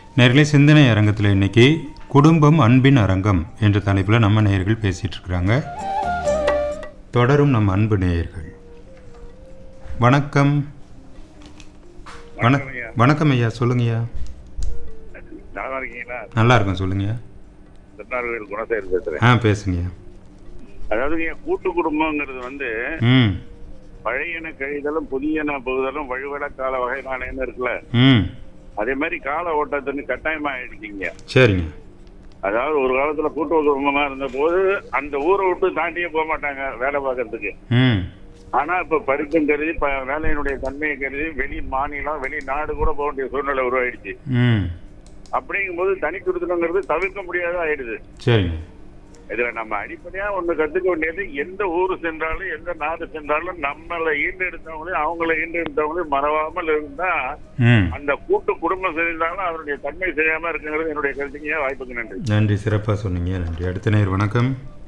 நேர்களே சிந்தனை அரங்கத்தில் இன்னைக்கு குடும்பம் அன்பின் அரங்கம் என்ற தலைப்பில் நம்ம நேயர்கள் பேசிட்டு இருக்கிறாங்க தொடரும் நம் அன்பு நேயர்கள் வணக்கம் வண வணக்கம் ஐயா. வணக்கம் ஐயா சொல்லுங்கய்யா நல்லா இருக்கீங்களா நல்லா இருக்கும் சொல்லுங்கய்யா திருநாள்வேல் குணசேகர் பேசுறேன் ஆ பேசுங்கய்யா அதாவது இங்க கூட்டு குடும்பங்கிறது வந்து ம் பழையன கழிதலும் புதியன புகுதலும் வழிவட கால வகை நாணயம்னு இருக்குல்ல ம் அதே மாதிரி கால ஓட்டத்துன்னு கட்டாயமா ஆயிடுச்சிங்க சரிங்க அதாவது ஒரு காலத்துல கூட்டு குடும்பமா இருந்த போது அந்த ஊரை விட்டு தாண்டியே போக மாட்டாங்க வேலை பார்க்கறதுக்கு ம் ஆனா இப்ப படிப்பும் கருதி ப- வேலையினுடைய தன்மையை கருதி வெளி மாநிலம் வெளி நாடு கூட போக வேண்டிய சூழ்நிலை உருவாயிடுச்சு ம் அப்படிங்கும்போது தனி குடுத்தணுங்கிறது தவிர்க்க முடியாத ஆயிடுது சரிங்க இதுல நம்ம அடிப்படையா ஒண்ணு கத்துக்க வேண்டியது எந்த ஊரு சென்றாலும் எந்த நாடு சென்றாலும் நம்மளை ஈண்டெடுத்தவங்களையும் அவங்கள ஈண்டெடுத்தவங்களையும் மறவாமல் இருந்தா ம் அந்த கூட்டு குடும்பம் செய்தாலும் அதனுடைய தன்மை செய்யாம இருக்குங்கிறது என்னுடைய கருத்துங்க வாய்ப்புக்கு நன்றி நன்றி சிறப்பாக சொன்னீங்க நன்றி அடுத்த நேர் வணக்கம்